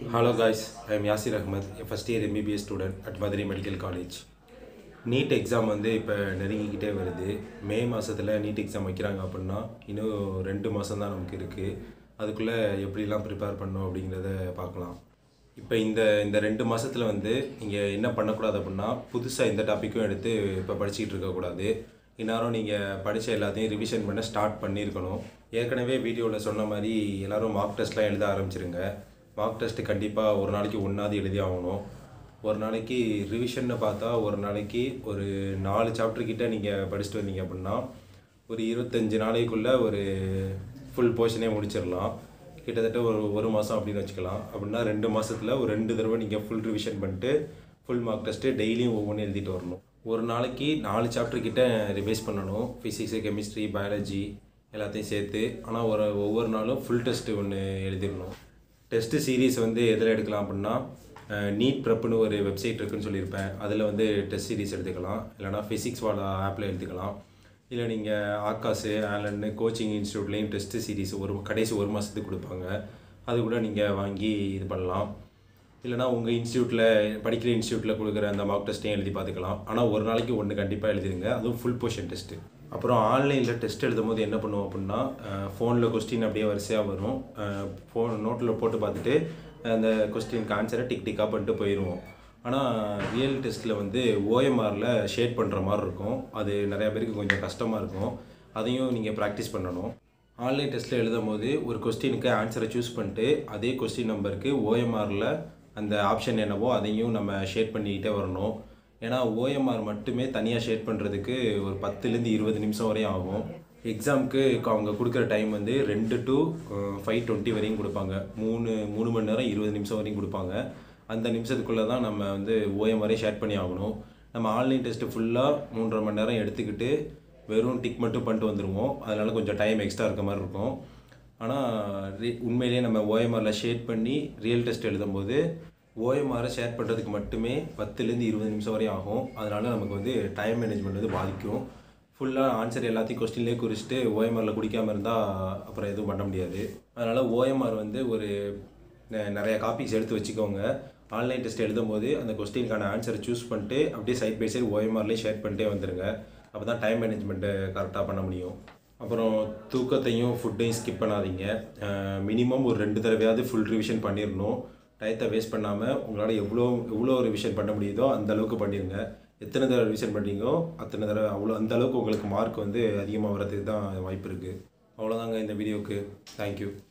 Hello guys, I am Yasir Ahmed, a first year MBBS student at Madurai Medical College. NEET exam வந்து இப்போ நெருங்கிக்கிட்டே வருது மே மாதத்தில் NEET exam வைக்கிறாங்க அப்படின்னா இன்னும் ரெண்டு மாதம் தான் நமக்கு இருக்குது அதுக்குள்ளே எப்படிலாம் ப்ரிப்பேர் பண்ணணும் அப்படிங்கிறத பார்க்கலாம் இப்போ இந்த இந்த ரெண்டு மாதத்தில் வந்து நீங்கள் என்ன பண்ணக்கூடாது அப்படின்னா புதுசாக எந்த டாப்பிக்கும் எடுத்து இப்போ படிச்சுக்கிட்டு இருக்கக்கூடாது இந்நேரம் நீங்கள் படித்த எல்லாத்தையும் ரிவிஷன் பண்ண ஸ்டார்ட் பண்ணியிருக்கணும் ஏற்கனவே வீடியோவில் சொன்ன மாதிரி எல்லோரும் மார்க் டெஸ்ட்லாம் எழுத ஆரம்பிச்சிருங்க மார்க் டெஸ்ட்டு கண்டிப்பாக ஒரு நாளைக்கு ஒன்றாவது எழுதி ஆகணும் ஒரு நாளைக்கு ரிவிஷன்னு பார்த்தா ஒரு நாளைக்கு ஒரு நாலு சாப்டர் கிட்ட நீங்கள் படிச்சுட்டு வந்தீங்க அப்படின்னா ஒரு இருபத்தஞ்சு நாளைக்குள்ளே ஒரு ஃபுல் போர்ஷனே முடிச்சிடலாம் கிட்டத்தட்ட ஒரு ஒரு மாதம் அப்படின்னு வச்சுக்கலாம் அப்படின்னா ரெண்டு மாதத்தில் ஒரு ரெண்டு தடவை நீங்கள் ஃபுல் ரிவிஷன் பண்ணிட்டு ஃபுல் மார்க் டெஸ்ட்டு டெய்லியும் ஒவ்வொன்றும் எழுதிட்டு வரணும் ஒரு நாளைக்கு நாலு சாப்டர் கிட்ட ரிவைஸ் பண்ணணும் ஃபிசிக்ஸு கெமிஸ்ட்ரி பயாலஜி எல்லாத்தையும் சேர்த்து ஆனால் ஒரு ஒவ்வொரு நாளும் ஃபுல் டெஸ்ட்டு ஒன்று எழுதிடணும் டெஸ்ட்டு சீரீஸ் வந்து எதில் எடுக்கலாம் அப்படின்னா நீட் ப்ரெப்புன்னு ஒரு வெப்சைட் இருக்குன்னு சொல்லியிருப்பேன் அதில் வந்து டெஸ்ட் சீரீஸ் எடுத்துக்கலாம் இல்லைனா ஃபிசிக்ஸ் வாலா ஆப்பில் எடுத்துக்கலாம் இல்லை நீங்கள் ஆகாசு ஆலன்னு கோச்சிங் இன்ஸ்டியூட்லேயும் டெஸ்ட் சீரீஸ் ஒரு கடைசி ஒரு மாதத்துக்கு கொடுப்பாங்க அது கூட நீங்கள் வாங்கி இது பண்ணலாம் இல்லைனா உங்கள் இன்ஸ்டியூட்டில் படிக்கிற இன்ஸ்டியூட்டில் கொடுக்குற அந்த மார்க் டெஸ்ட்டையும் எழுதி பார்த்துக்கலாம் ஆனால் ஒரு நாளைக்கு ஒன்று கண்டிப்பாக எழுதிருங்க அதுவும் ஃபுல் போர்ஷன் டெஸ்ட்டு அப்புறம் ஆன்லைனில் டெஸ்ட் எழுதும் போது என்ன பண்ணுவோம் அப்படின்னா ஃபோனில் கொஸ்டின் அப்படியே வரிசையாக வரும் ஃபோன் நோட்டில் போட்டு பார்த்துட்டு அந்த கொஸ்டினுக்கு ஆன்சரை டிக் டிக்காக பண்ணிட்டு போயிடுவோம் ஆனால் ரியல் டெஸ்ட்டில் வந்து ஓஎம்ஆரில் ஷேட் பண்ணுற மாதிரி இருக்கும் அது நிறையா பேருக்கு கொஞ்சம் கஷ்டமாக இருக்கும் அதையும் நீங்கள் ப்ராக்டிஸ் பண்ணணும் ஆன்லைன் டெஸ்ட்டில் எழுதும் போது ஒரு கொஸ்டினுக்கு ஆன்சரை சூஸ் பண்ணிட்டு அதே கொஸ்டின் நம்பருக்கு ஓஎம்ஆரில் அந்த ஆப்ஷன் என்னவோ அதையும் நம்ம ஷேட் பண்ணிக்கிட்டே வரணும் ஏன்னா ஓஎம்ஆர் மட்டுமே தனியாக ஷேட் பண்ணுறதுக்கு ஒரு பத்துலேருந்து இருபது நிமிஷம் வரையும் ஆகும் எக்ஸாமுக்கு அவங்க கொடுக்குற டைம் வந்து ரெண்டு டு ஃபைவ் டுவெண்ட்டி வரையும் கொடுப்பாங்க மூணு மூணு மணி நேரம் இருபது நிமிஷம் வரையும் கொடுப்பாங்க அந்த நிமிஷத்துக்குள்ளே தான் நம்ம வந்து ஓஎம்ஆரே ஷேட் பண்ணி ஆகணும் நம்ம ஆன்லைன் டெஸ்ட்டு ஃபுல்லாக மூன்றரை மணி நேரம் எடுத்துக்கிட்டு வெறும் டிக் மட்டும் பண்ணிட்டு வந்துடுவோம் அதனால் கொஞ்சம் டைம் எக்ஸ்ட்ரா இருக்க மாதிரி இருக்கும் ஆனால் உண்மையிலேயே நம்ம ஓஎம்ஆரில் ஷேட் பண்ணி ரியல் டெஸ்ட் எழுதும்போது ஓஎம்ஆரை ஷேர் பண்ணுறதுக்கு மட்டுமே பத்துலேருந்து இருபது நிமிஷம் வரையும் ஆகும் அதனால் நமக்கு வந்து டைம் மேனேஜ்மெண்ட் வந்து பாதிக்கும் ஃபுல்லாக ஆன்சர் எல்லாத்தையும் கொஸ்டின்லேயே குறிச்சிட்டு ஓஎம்ஆரில் குடிக்காமல் இருந்தால் அப்புறம் எதுவும் பண்ண முடியாது அதனால் ஓஎம்ஆர் வந்து ஒரு நிறைய காப்பீஸ் எடுத்து வச்சுக்கோங்க ஆன்லைன் டெஸ்ட் எழுதும்போது அந்த கொஸ்டினுக்கான ஆன்சரை சூஸ் பண்ணிட்டு அப்படியே சைட் பை சைடு ஓஎம்ஆர்லேயே ஷேர் பண்ணிட்டே வந்துடுங்க அப்போ தான் டைம் மேனேஜ்மெண்ட்டு கரெக்டாக பண்ண முடியும் அப்புறம் தூக்கத்தையும் ஃபுட்டையும் ஸ்கிப் பண்ணாதீங்க மினிமம் ஒரு ரெண்டு தடவையாவது ஃபுல் ரிவிஷன் பண்ணிடணும் டயத்தை வேஸ்ட் பண்ணாமல் உங்களால் எவ்வளோ எவ்வளோ ரிவிஷன் பண்ண முடியுதோ அந்த அளவுக்கு பண்ணிடுங்க எத்தனை தடவை ரிவிஷன் பண்ணுறீங்களோ அத்தனை தடவை அவ்வளோ அந்த அளவுக்கு உங்களுக்கு மார்க் வந்து அதிகமாக வர்றதுக்கு தான் வாய்ப்பு இருக்குது அவ்வளோதாங்க இந்த வீடியோவுக்கு தேங்க்யூ